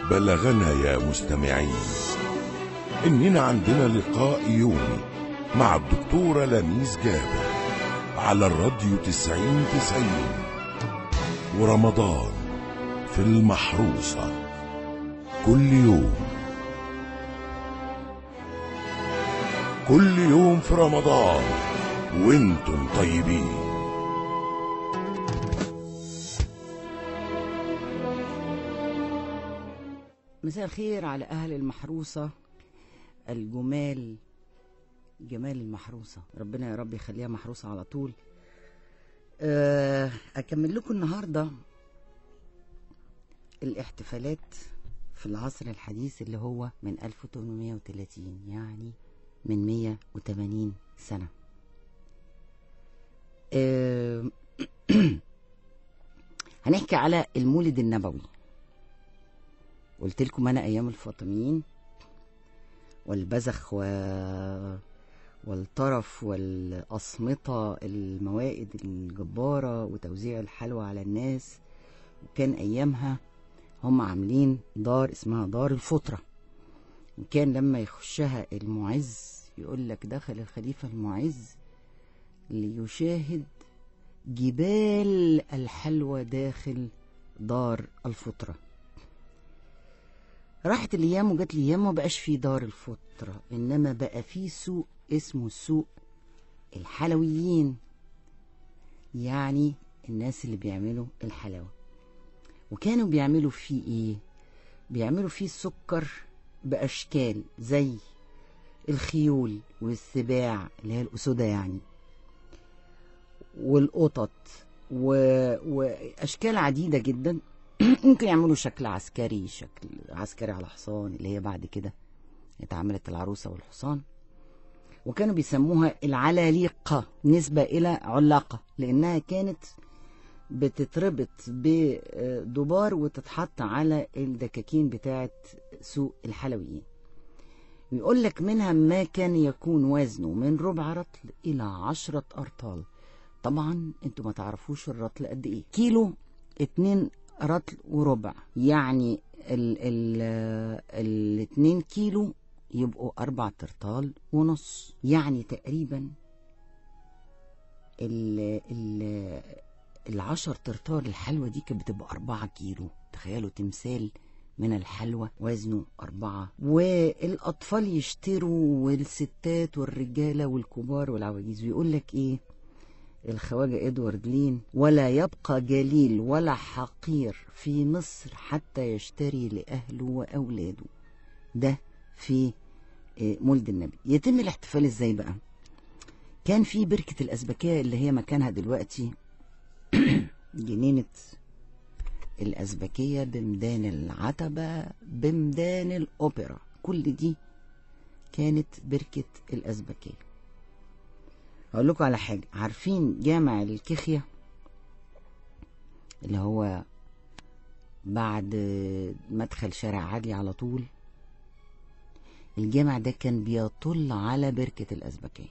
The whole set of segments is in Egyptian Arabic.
بلغنا يا مستمعين إننا عندنا لقاء يومي مع الدكتورة لميس جابر على الراديو تسعين تسعين ورمضان في المحروسة كل يوم كل يوم في رمضان وانتم طيبين مساء الخير على أهل المحروسة الجمال جمال المحروسة ربنا يا رب يخليها محروسة على طول آه، أكمل لكم النهاردة الاحتفالات في العصر الحديث اللي هو من 1830 يعني من 180 سنة آه، هنحكي على المولد النبوي قلت لكم انا ايام الفاطميين والبزخ و... والطرف والأصمطة الموائد الجبارة وتوزيع الحلوى على الناس وكان أيامها هم عاملين دار اسمها دار الفطرة وكان لما يخشها المعز يقول لك دخل الخليفة المعز ليشاهد جبال الحلوى داخل دار الفطره راحت الايام وجت الايام ما بقاش في دار الفطره انما بقى في سوق اسمه سوق الحلويين يعني الناس اللي بيعملوا الحلاوه وكانوا بيعملوا فيه ايه بيعملوا فيه السكر باشكال زي الخيول والسباع اللي هي الاسوده يعني والقطط و... واشكال عديده جدا ممكن يعملوا شكل عسكري شكل عسكري على حصان اللي هي بعد كده اتعملت العروسة والحصان وكانوا بيسموها العلاليقة نسبة إلى علاقة لأنها كانت بتتربط بدبار وتتحط على الدكاكين بتاعة سوق الحلويين ويقول لك منها ما كان يكون وزنه من ربع رطل إلى عشرة أرطال طبعا انتوا ما تعرفوش الرطل قد ايه كيلو اتنين رطل وربع يعني ال ال الاتنين كيلو يبقوا أربع ترطال ونص يعني تقريبا ال ال العشر ترطال الحلوى دي كانت بتبقى أربعة كيلو تخيلوا تمثال من الحلوى وزنه أربعة والأطفال يشتروا والستات والرجالة والكبار والعواجيز ويقول لك إيه الخواجة إدوارد لين ولا يبقى جليل ولا حقير في مصر حتى يشتري لأهله وأولاده ده في مولد النبي يتم الاحتفال ازاي بقى كان في بركة الأزبكية اللي هي مكانها دلوقتي جنينة الأزبكية بميدان العتبة بميدان الأوبرا كل دي كانت بركة الأزبكية اقول لكم على حاجه عارفين جامع الكخيه اللي هو بعد مدخل شارع عدلي على طول الجامع ده كان بيطل على بركة الأزبكية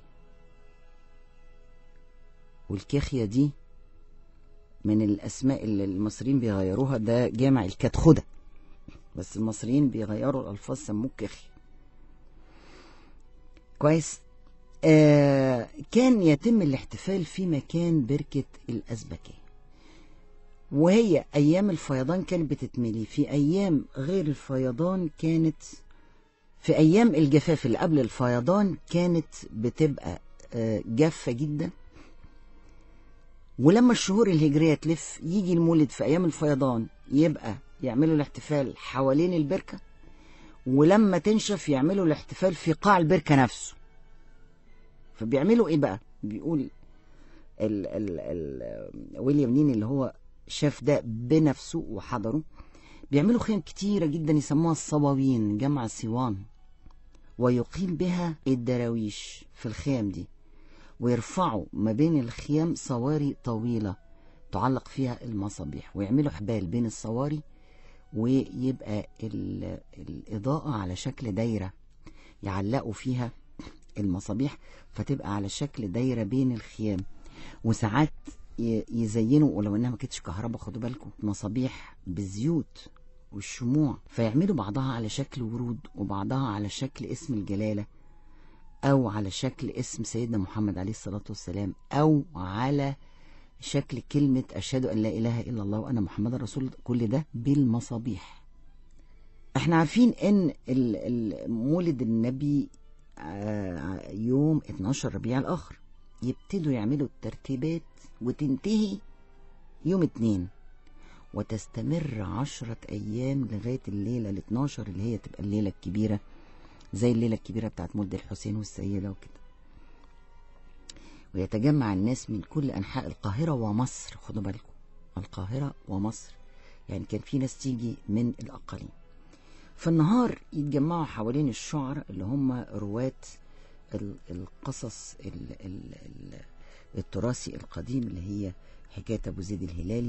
والكخية دي من الأسماء اللي المصريين بيغيروها ده جامع الكتخدة بس المصريين بيغيروا الألفاظ سموه كخية كويس آه كان يتم الاحتفال في مكان بركة الأزبكية وهي أيام الفيضان كانت بتتملي في أيام غير الفيضان كانت في أيام الجفاف اللي قبل الفيضان كانت بتبقى آه جافة جدا ولما الشهور الهجرية تلف يجي المولد في أيام الفيضان يبقى يعملوا الاحتفال حوالين البركة ولما تنشف يعملوا الاحتفال في قاع البركة نفسه فبيعملوا ايه بقى بيقول ال ال ال ويليام نين اللي هو شاف ده بنفسه وحضره بيعملوا خيام كتيرة جدا يسموها الصواوين جمع صوان ويقيم بها الدراويش في الخيام دي ويرفعوا ما بين الخيام صواري طويلة تعلق فيها المصابيح ويعملوا حبال بين الصواري ويبقى الإضاءة على شكل دايرة يعلقوا فيها المصابيح فتبقى على شكل دايرة بين الخيام وساعات يزينوا ولو انها ما كانتش كهرباء خدوا بالكم مصابيح بالزيوت والشموع فيعملوا بعضها على شكل ورود وبعضها على شكل اسم الجلالة أو على شكل اسم سيدنا محمد عليه الصلاة والسلام أو على شكل كلمة أشهد أن لا إله إلا الله وأنا محمد رسول الله كل ده بالمصابيح احنا عارفين ان ال- ال- مولد النبي آه، يوم 12 ربيع الآخر يبتدوا يعملوا الترتيبات وتنتهي يوم اتنين وتستمر عشرة أيام لغاية الليلة ال 12 اللي هي تبقى الليلة الكبيرة زي الليلة الكبيرة بتاعت مولد الحسين والسيدة وكده ويتجمع الناس من كل أنحاء القاهرة ومصر خدوا بالكم القاهرة ومصر يعني كان في ناس تيجي من الأقاليم فالنهار يتجمعوا حوالين الشعراء اللي هم رواة ال- القصص ال- ال- ال- التراثي القديم اللي هي حكاية أبو زيد الهلالي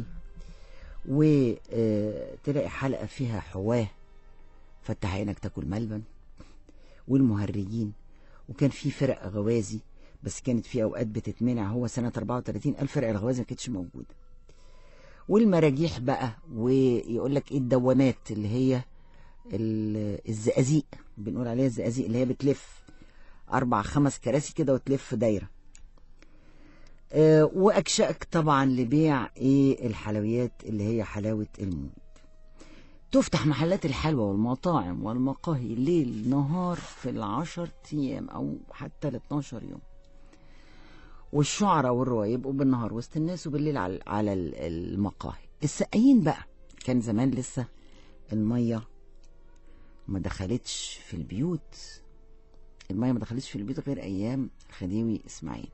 وتلاقي حلقة فيها حواه فتح عينك تاكل ملبن والمهرجين وكان في فرق غوازي بس كانت في اوقات بتتمنع هو سنة 34 الفرق الغوازي ما كانتش موجودة والمراجيح بقى ويقول لك ايه الدوامات اللي هي ال- الزقازيق بنقول عليها الزقازيق اللي هي بتلف اربع خمس كراسي كده وتلف دايره آه، واكشاك طبعا لبيع ايه الحلويات اللي هي حلاوه المولد تفتح محلات الحلوى والمطاعم والمقاهي ليل نهار في العشر ايام او حتى ال 12 يوم والشعراء والرواة يبقوا بالنهار وسط الناس وبالليل على على ال- المقاهي السقايين بقى كان زمان لسه الميه ما دخلتش في البيوت الميه ما دخلتش في البيوت غير ايام خديوي اسماعيل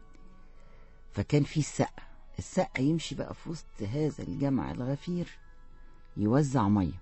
فكان في السقا السقا يمشي بقى في وسط هذا الجمع الغفير يوزع ميه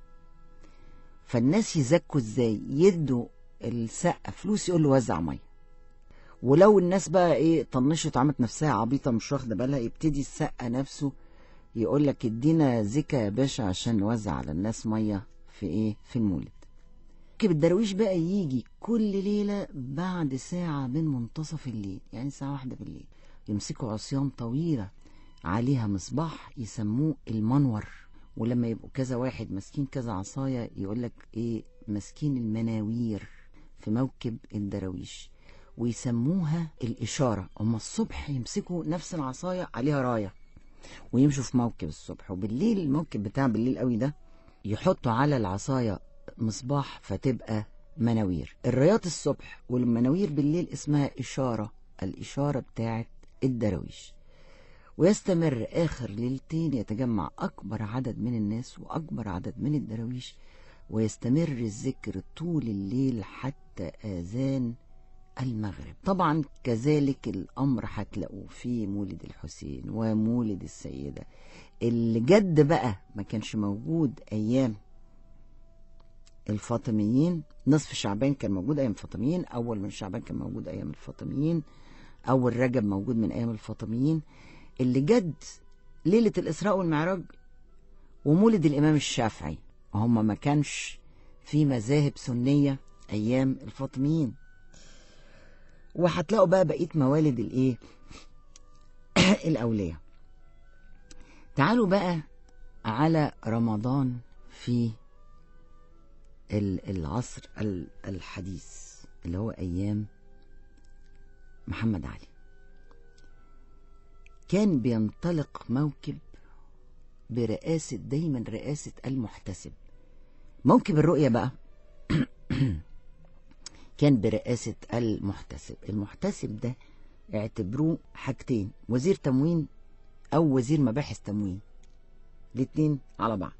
فالناس يزكوا ازاي يدوا السقا فلوس يقول له وزع ميه ولو الناس بقى ايه طنشت وعملت نفسها عبيطه مش واخده بالها يبتدي السقا نفسه يقول لك ادينا زكا يا باشا عشان نوزع على الناس ميه في ايه في المولد كيف الدرويش بقى يجي كل ليلة بعد ساعة من منتصف الليل يعني ساعة واحدة بالليل يمسكوا عصيان طويلة عليها مصباح يسموه المنور ولما يبقوا كذا واحد ماسكين كذا عصاية يقولك ايه ماسكين المناوير في موكب الدراويش ويسموها الإشارة أما الصبح يمسكوا نفس العصاية عليها راية ويمشوا في موكب الصبح وبالليل الموكب بتاع بالليل قوي ده يحطوا على العصاية مصباح فتبقى مناوير الرايات الصبح والمناوير بالليل اسمها إشارة الإشارة بتاعت الدراويش ويستمر آخر ليلتين يتجمع أكبر عدد من الناس وأكبر عدد من الدراويش ويستمر الذكر طول الليل حتى آذان المغرب طبعا كذلك الأمر هتلاقوه في مولد الحسين ومولد السيدة اللي جد بقى ما كانش موجود أيام الفاطميين نصف شعبان كان موجود أيام الفاطميين أول من شعبان كان موجود أيام الفاطميين أول رجب موجود من أيام الفاطميين اللي جد ليلة الإسراء والمعراج ومولد الإمام الشافعي هم ما كانش في مذاهب سنية أيام الفاطميين وهتلاقوا بقى بقية موالد الإيه الأولياء تعالوا بقى على رمضان في ال- العصر ال- الحديث اللي هو أيام محمد علي كان بينطلق موكب برئاسة دايما رئاسة المحتسب موكب الرؤية بقى كان برئاسة المحتسب المحتسب ده اعتبروه حاجتين وزير تموين أو وزير مباحث تموين الاتنين على بعض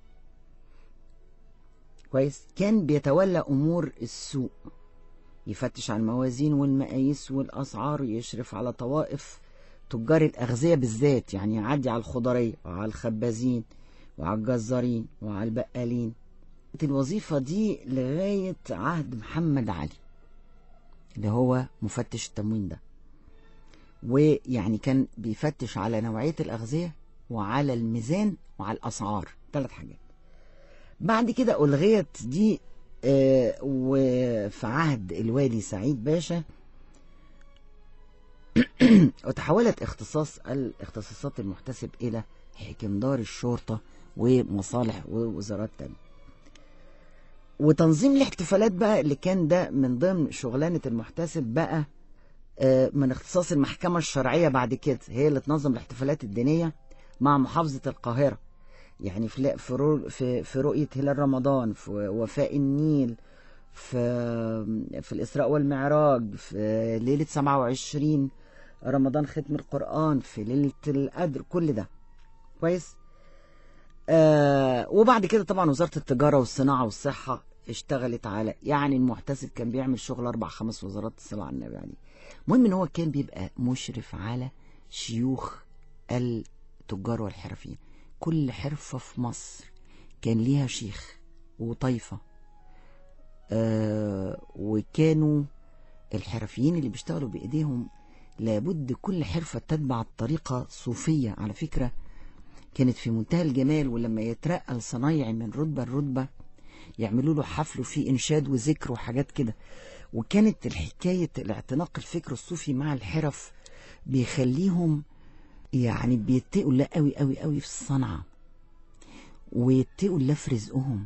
كويس كان بيتولى أمور السوق يفتش على الموازين والمقاييس والأسعار ويشرف على طوائف تجار الأغذية بالذات يعني يعدي على الخضرية وعلى الخبازين وعلى الجزارين وعلى البقالين الوظيفة دي لغاية عهد محمد علي اللي هو مفتش التموين ده ويعني كان بيفتش على نوعية الأغذية وعلى الميزان وعلى الأسعار ثلاث حاجات بعد كده ألغيت دي آه، وفي عهد الوالي سعيد باشا وتحولت اختصاص الاختصاصات المحتسب إلى حكمدار الشرطة ومصالح ووزارات تانية وتنظيم الاحتفالات بقى اللي كان ده من ضمن شغلانة المحتسب بقى آه، من اختصاص المحكمة الشرعية بعد كده هي اللي تنظم الاحتفالات الدينية مع محافظة القاهرة يعني في في رو- في, في رؤية هلال رمضان في وفاء النيل في في الإسراء والمعراج في ليلة 27 رمضان ختم القرآن في ليلة القدر كل ده كويس آه وبعد كده طبعا وزارة التجارة والصناعة والصحة اشتغلت على يعني المحتسب كان بيعمل شغل أربع خمس وزارات الصلاة على النبي يعني المهم إن هو كان بيبقى مشرف على شيوخ التجار والحرفيين كل حرفة في مصر كان ليها شيخ وطايفة آه وكانوا الحرفيين اللي بيشتغلوا بإيديهم لابد كل حرفة تتبع طريقة صوفية على فكرة كانت في منتهى الجمال ولما يترقى الصنايعي من رتبة لرتبة يعملوا له حفل وفيه إنشاد وذكر وحاجات كده وكانت الحكاية الاعتناق الفكر الصوفي مع الحرف بيخليهم يعني بيتقوا الله قوي قوي قوي في الصنعة ويتقوا الله في رزقهم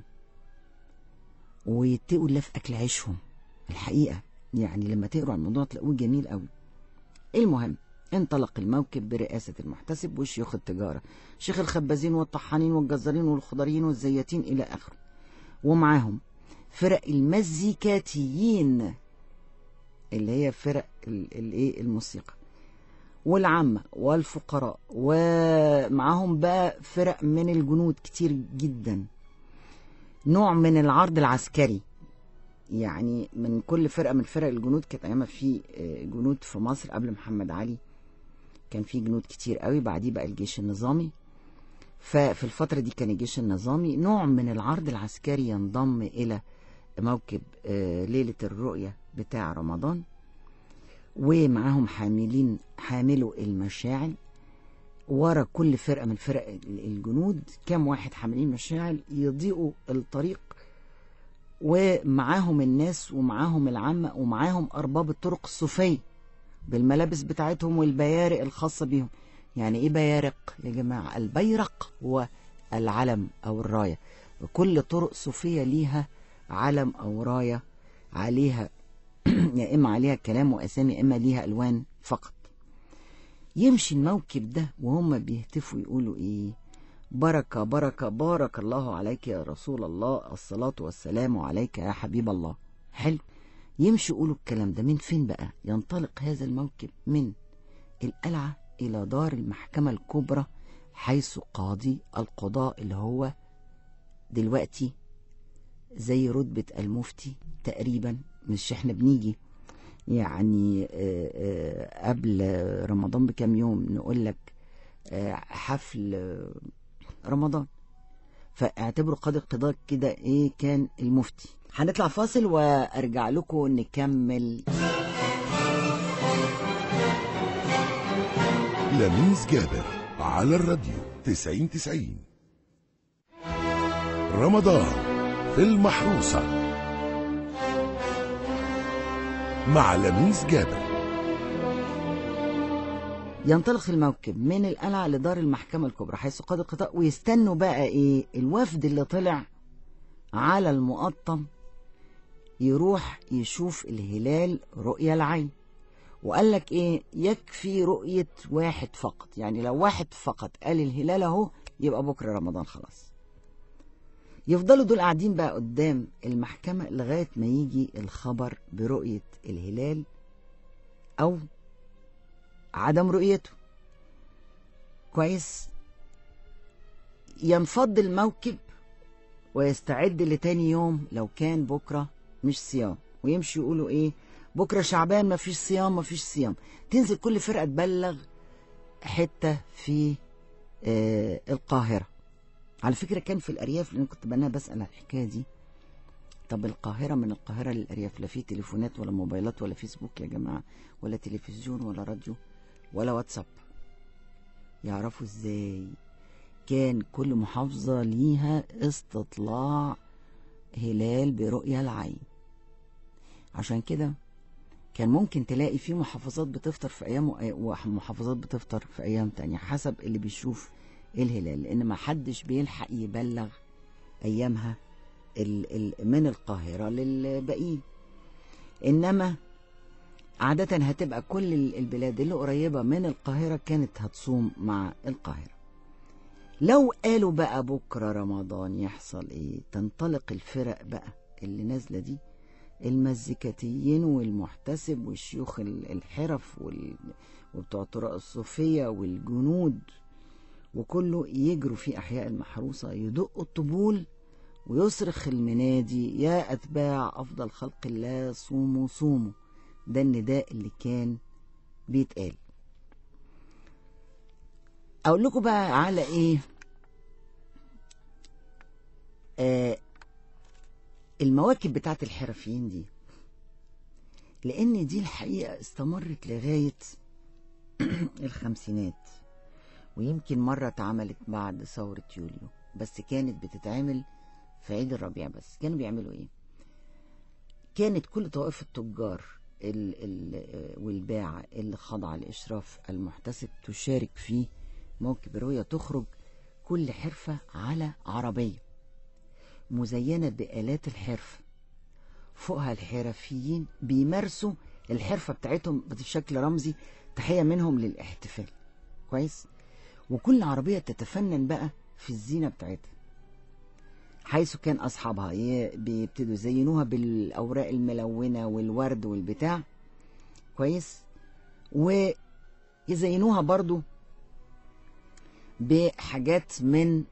ويتقوا الله في أكل عيشهم الحقيقة يعني لما تقروا عن الموضوع تلاقوه جميل قوي المهم انطلق الموكب برئاسة المحتسب وشيوخ التجارة شيخ الخبازين والطحانين والجزارين والخضريين والزياتين إلى آخره ومعاهم فرق المزيكاتيين اللي هي فرق ال- الايه الموسيقى والعامة والفقراء ومعاهم بقى فرق من الجنود كتير جدا نوع من العرض العسكري يعني من كل فرقة من فرق الجنود كانت أيامها في آه، جنود في مصر قبل محمد علي كان في جنود كتير قوي بعديه بقى الجيش النظامي ففي الفترة دي كان الجيش النظامي نوع من العرض العسكري ينضم إلى موكب آه، ليلة الرؤية بتاع رمضان ومعاهم حاملين حاملوا المشاعل ورا كل فرقة من فرق ال- الجنود كام واحد حاملين مشاعل يضيئوا الطريق ومعاهم الناس ومعاهم العامة ومعاهم أرباب الطرق الصوفية بالملابس بتاعتهم والبيارق الخاصة بيهم يعني إيه بيارق يا جماعة البيرق هو العلم أو الراية وكل طرق صوفية ليها علم أو راية عليها يا إما عليها كلام وأسامي يا إما ليها ألوان فقط يمشي الموكب ده وهم بيهتفوا يقولوا إيه بركة بركة بارك الله عليك يا رسول الله الصلاة والسلام عليك يا حبيب الله حلو يمشي يقولوا الكلام ده من فين بقى ينطلق هذا الموكب من القلعة إلى دار المحكمة الكبرى حيث قاضي القضاء اللي هو دلوقتي زي رتبة المفتي تقريبا مش احنا بنيجي يعني آه، آه، قبل رمضان بكام يوم نقول لك آه، حفل آه، رمضان فاعتبروا قاضي القضاء كده ايه كان المفتي هنطلع فاصل وارجع لكم نكمل لميس جابر على الراديو 90 90 رمضان في المحروسة مع لميس جابر ينطلق الموكب من القلعة لدار المحكمة الكبرى حيث قاضي القضاء ويستنوا بقى ايه الوفد اللي طلع على المقطم يروح يشوف الهلال رؤية العين وقال لك ايه يكفي رؤية واحد فقط يعني لو واحد فقط قال الهلال اهو يبقى بكرة رمضان خلاص يفضلوا دول قاعدين بقى قدام المحكمة لغاية ما يجي الخبر برؤية الهلال أو عدم رؤيته كويس ينفض الموكب ويستعد لتاني يوم لو كان بكرة مش صيام ويمشي يقولوا ايه بكرة شعبان مفيش صيام مفيش صيام تنزل كل فرقة تبلغ حتة في آه القاهرة على فكرة كان في الأرياف لأن كنت بنا بسأل الحكاية دي طب القاهرة من القاهرة للأرياف لا في تليفونات ولا موبايلات ولا فيسبوك يا جماعة ولا تلفزيون ولا راديو ولا واتساب يعرفوا ازاي كان كل محافظة ليها استطلاع هلال برؤية العين عشان كده كان ممكن تلاقي في محافظات بتفطر في أيام ومحافظات بتفطر في أيام تانية حسب اللي بيشوف الهلال لان ما حدش بيلحق يبلغ ايامها ال ال من القاهره للباقيين انما عادة هتبقى كل البلاد اللي قريبة من القاهرة كانت هتصوم مع القاهرة لو قالوا بقى بكرة رمضان يحصل ايه تنطلق الفرق بقى اللي نازلة دي المزيكاتيين والمحتسب والشيوخ الحرف وال... وبتوع طرق الصوفية والجنود وكله يجروا في أحياء المحروسة يدقوا الطبول ويصرخ المنادي يا أتباع أفضل خلق الله صوموا صوموا ده النداء اللي كان بيتقال اقول لكم بقى على ايه آه المواكب بتاعت الحرفيين دي لان دي الحقيقه استمرت لغايه الخمسينات ويمكن مره اتعملت بعد ثوره يوليو بس كانت بتتعمل في عيد الربيع بس كانوا بيعملوا ايه كانت كل طوائف التجار ال ال والباعة اللي خاضعة لإشراف المحتسب تشارك في موكب الرؤية تخرج كل حرفة على عربية مزينة بآلات الحرفة فوقها الحرفيين بيمارسوا الحرفة بتاعتهم بشكل رمزي تحية منهم للاحتفال كويس وكل عربية تتفنن بقى في الزينة بتاعتها حيث كان أصحابها بيبتدوا يزينوها بالأوراق الملونة والورد والبتاع كويس ويزينوها برضو بحاجات من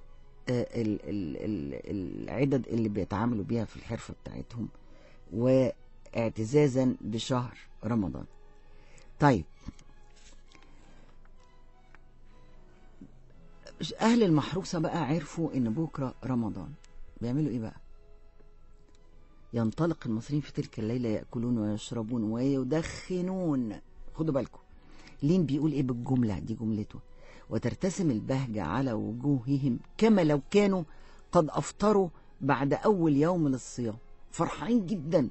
العدد اللي بيتعاملوا بيها في الحرفة بتاعتهم واعتزازا بشهر رمضان طيب اهل المحروسه بقى عرفوا ان بكره رمضان بيعملوا ايه بقى ينطلق المصريين في تلك الليله ياكلون ويشربون ويدخنون خدوا بالكم لين بيقول ايه بالجمله دي جملته وترتسم البهجه على وجوههم كما لو كانوا قد افطروا بعد اول يوم للصيام فرحانين جدا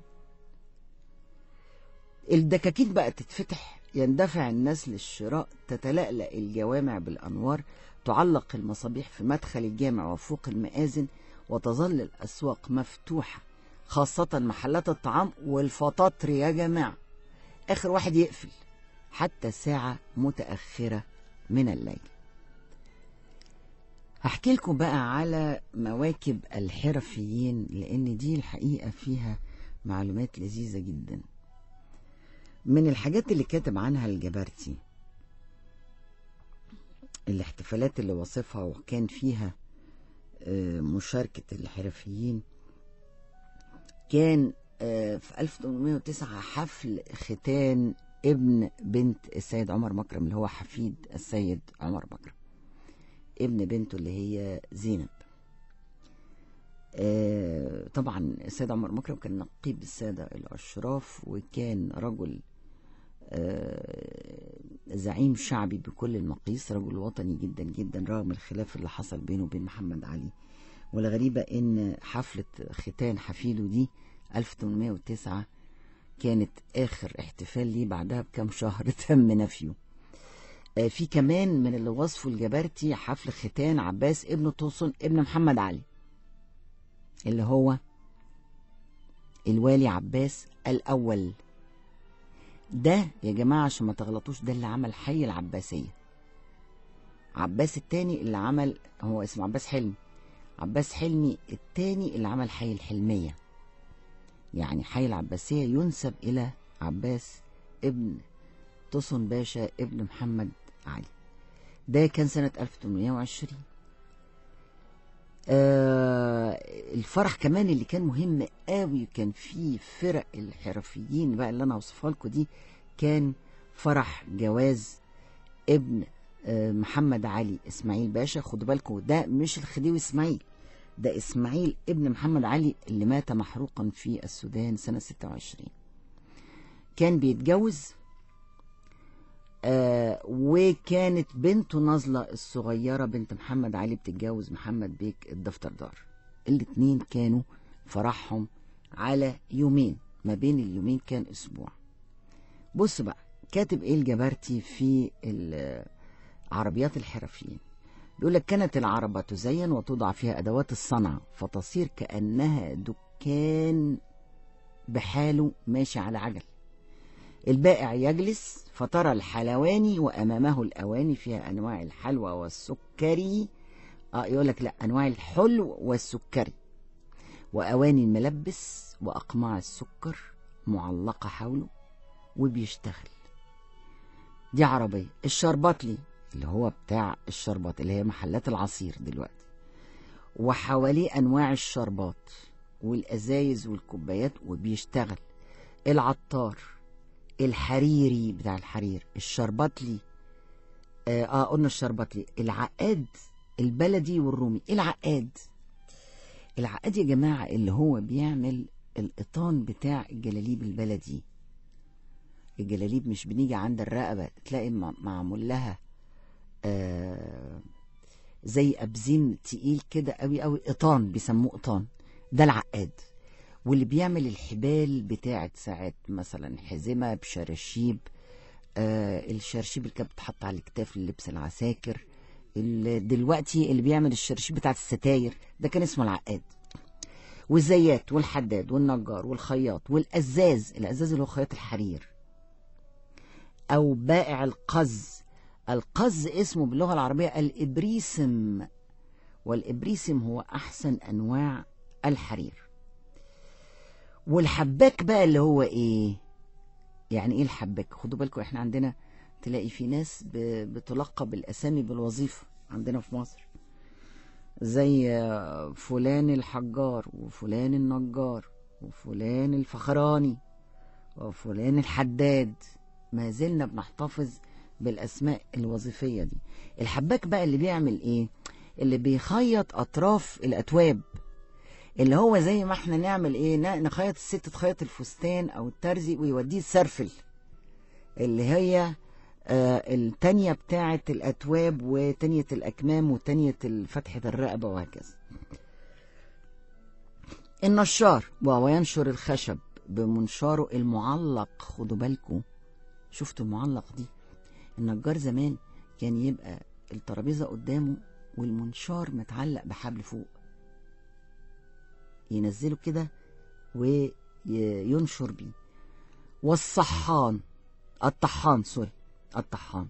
الدكاكين بقى تتفتح يندفع الناس للشراء تتلألأ الجوامع بالأنوار تعلق المصابيح في مدخل الجامع وفوق المآذن وتظل الأسواق مفتوحة خاصة محلات الطعام والفطاطر يا جماعة آخر واحد يقفل حتى ساعة متأخرة من الليل هحكي لكم بقى على مواكب الحرفيين لأن دي الحقيقة فيها معلومات لذيذة جدا من الحاجات اللي كاتب عنها الجبرتي الاحتفالات اللي وصفها وكان فيها مشاركة الحرفيين كان في 1809 حفل ختان ابن بنت السيد عمر مكرم اللي هو حفيد السيد عمر مكرم ابن بنته اللي هي زينب طبعا السيد عمر مكرم كان نقيب السادة الأشراف وكان رجل زعيم شعبي بكل المقاييس رجل وطني جدا جدا رغم الخلاف اللي حصل بينه وبين محمد علي والغريبة ان حفلة ختان حفيده دي 1809 كانت اخر احتفال ليه بعدها بكم شهر تم نفيه في كمان من اللي وصفه الجبرتي حفل ختان عباس ابن طوسن ابن محمد علي اللي هو الوالي عباس الاول ده يا جماعة عشان ما تغلطوش ده اللي عمل حي العباسية عباس التاني اللي عمل هو اسمه عباس حلمي عباس حلمي التاني اللي عمل حي الحلمية يعني حي العباسية ينسب إلى عباس ابن طسن باشا ابن محمد علي ده كان سنة 1820 آه الفرح كمان اللي كان مهم قوي كان فيه فرق الحرفيين بقى اللي انا اوصفها لكم دي كان فرح جواز ابن آه محمد علي اسماعيل باشا خدوا بالكم ده مش الخديوي اسماعيل ده اسماعيل ابن محمد علي اللي مات محروقا في السودان سنة 26 كان بيتجوز آه وكانت بنته نازلة الصغيرة بنت محمد علي بتتجوز محمد بيك الدفتردار الاتنين كانوا فرحهم على يومين ما بين اليومين كان اسبوع بص بقى كاتب ايه الجبرتي في عربيات الحرفيين بيقول لك كانت العربة تزين وتوضع فيها أدوات الصنع فتصير كأنها دكان بحاله ماشي على عجل البائع يجلس فترى الحلواني وأمامه الأواني فيها أنواع الحلوى والسكري آه يقول لك لا أنواع الحلو والسكري وأواني الملبس وأقماع السكر معلقة حوله وبيشتغل دي عربية الشربطلي اللي هو بتاع الشربات اللي هي محلات العصير دلوقتي وحواليه أنواع الشربات والأزايز والكوبايات وبيشتغل العطار الحريري بتاع الحرير الشربطلي آه, اه قلنا الشربطلي العقاد البلدي والرومي العقاد العقاد يا جماعة اللي هو بيعمل القطان بتاع الجلاليب البلدي الجلاليب مش بنيجي عند الرقبة تلاقي معمول لها آه زي أبزيم تقيل كده قوي قوي قطان بيسموه قطان ده العقاد واللي بيعمل الحبال بتاعة ساعات مثلا حزمة بشراشيب آه الشراشيب اللي كانت بتحط على الكتاف للبس العساكر دلوقتي اللي بيعمل الشراشيب بتاعة الستاير ده كان اسمه العقاد والزيات والحداد والنجار والخياط والأزاز الأزاز اللي هو خياط الحرير أو بائع القز القز اسمه باللغة العربية الإبريسم والإبريسم هو أحسن أنواع الحرير والحباك بقى اللي هو إيه يعني إيه الحباك خدوا بالكم إحنا عندنا تلاقي في ناس بتلقب بالأسامي بالوظيفة عندنا في مصر زي فلان الحجار وفلان النجار وفلان الفخراني وفلان الحداد ما زلنا بنحتفظ بالاسماء الوظيفيه دي الحباك بقى اللي بيعمل ايه اللي بيخيط اطراف الاتواب اللي هو زي ما احنا نعمل ايه نخيط الست تخيط الفستان او الترزي ويوديه السرفل اللي هي آه التانية بتاعة الأتواب وتانية الأكمام وتانية فتحة الرقبة وهكذا النشار وهو ينشر الخشب بمنشاره المعلق خدوا بالكم شفتوا المعلق دي النجار زمان كان يبقى الترابيزة قدامه والمنشار متعلق بحبل فوق ينزله كده وينشر بيه والصحان الطحان سوري الطحان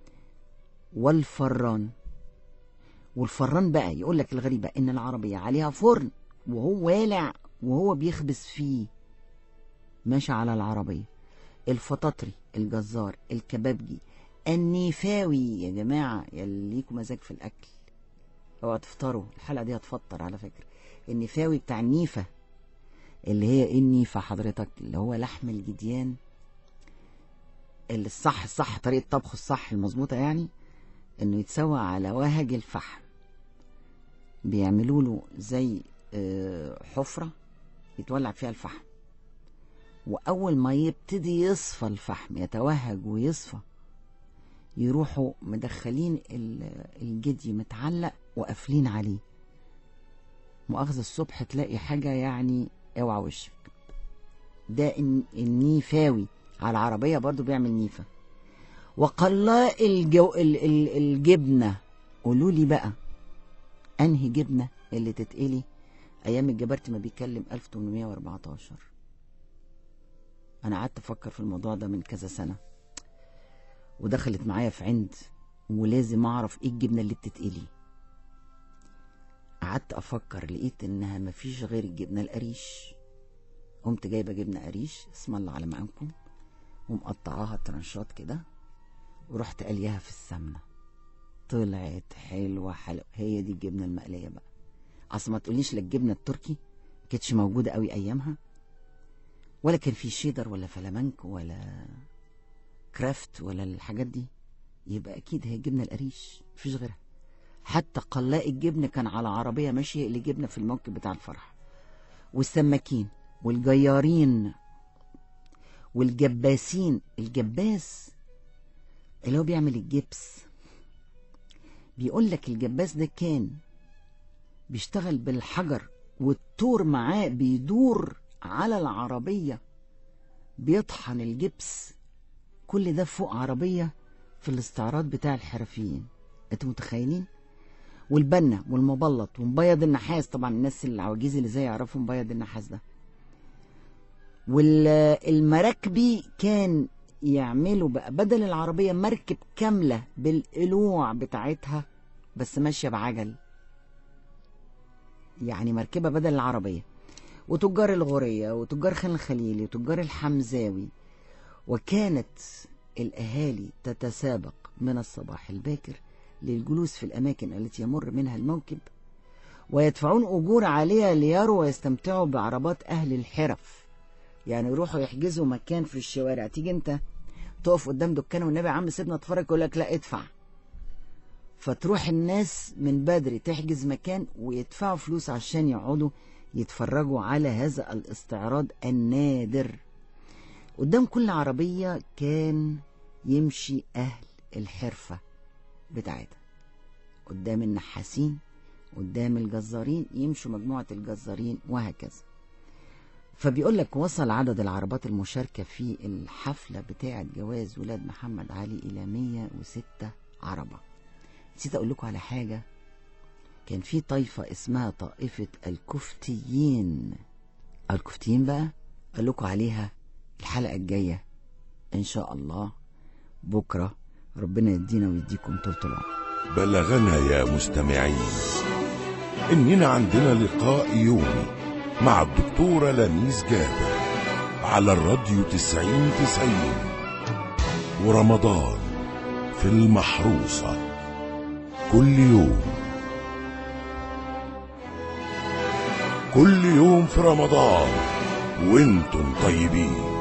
والفران والفران بقى يقول لك الغريبة ان العربية عليها فرن وهو والع وهو بيخبز فيه ماشي على العربية الفطاطري الجزار الكبابجي النيفاوي يا جماعة يلي ليكم مزاج في الأكل اوعوا تفطروا الحلقة دي هتفطر على فكرة النفاوي بتاع النيفة اللي هي ايه النيفة حضرتك اللي هو لحم الجديان اللي الصح الصح طريقة طبخه الصح المظبوطة يعني انه يتسوى على وهج الفحم بيعملوا له زي حفرة يتولع فيها الفحم وأول ما يبتدي يصفى الفحم يتوهج ويصفى يروحوا مدخلين الجدي متعلق وقافلين عليه مؤاخذة الصبح تلاقي حاجة يعني اوعى وشك ده النيفاوي على العربية برضو بيعمل نيفة وقلاء الجو الجبنة قولوا لي بقى انهي جبنة اللي تتقلي ايام الجبرت ما بيتكلم 1814 انا قعدت افكر في الموضوع ده من كذا سنة ودخلت معايا في عند ولازم اعرف ايه الجبنة اللي بتتقلي قعدت افكر لقيت انها مفيش غير الجبنة القريش قمت جايبة جبنة قريش اسم الله على مقامكم ومقطعاها ترنشات كده ورحت قليها في السمنة طلعت حلوة حلوة هي دي الجبنة المقلية بقى اصل ما تقوليش لا الجبنة التركي كانتش موجودة قوي ايامها ولا كان في شيدر ولا فلامنك ولا كرافت ولا الحاجات دي يبقى اكيد هي الجبنة القريش مفيش غيرها حتى قلاء الجبن كان على عربية ماشية اللي جبنة في الموكب بتاع الفرح والسماكين والجيارين والجباسين الجباس اللي هو بيعمل الجبس بيقول لك الجباس ده كان بيشتغل بالحجر والتور معاه بيدور على العربية بيطحن الجبس كل ده فوق عربية في الاستعراض بتاع الحرفيين انتوا متخيلين والبنا والمبلط ومبيض النحاس طبعا الناس العواجيز اللي زي يعرفوا مبيض النحاس ده والمراكبي كان يعملوا بقى بدل العربية مركب كاملة بالقلوع بتاعتها بس ماشية بعجل يعني مركبة بدل العربية وتجار الغورية وتجار خان الخليلي وتجار الحمزاوي وكانت الأهالي تتسابق من الصباح الباكر للجلوس في الأماكن التي يمر منها الموكب ويدفعون أجور عالية ليروا ويستمتعوا بعربات أهل الحرف يعني يروحوا يحجزوا مكان في الشوارع تيجي انت تقف قدام دكان والنبي يا عم سيبنا اتفرج يقول لك لا ادفع فتروح الناس من بدري تحجز مكان ويدفعوا فلوس عشان يقعدوا يتفرجوا على هذا الاستعراض النادر قدام كل عربية كان يمشي أهل الحرفة بتاعتها قدام النحاسين قدام الجزارين يمشوا مجموعة الجزارين وهكذا فبيقول لك وصل عدد العربات المشاركة في الحفلة بتاعة جواز ولاد محمد علي إلى 106 عربة نسيت أقول لكم على حاجة كان في طائفة اسمها طائفة الكفتيين الكفتيين بقى قال لكم عليها الحلقة الجاية إن شاء الله بكرة ربنا يدينا ويديكم طول العمر بلغنا يا مستمعين إننا عندنا لقاء يومي مع الدكتورة لميس جابر على الراديو تسعين تسعين ورمضان في المحروسة كل يوم كل يوم في رمضان وانتم طيبين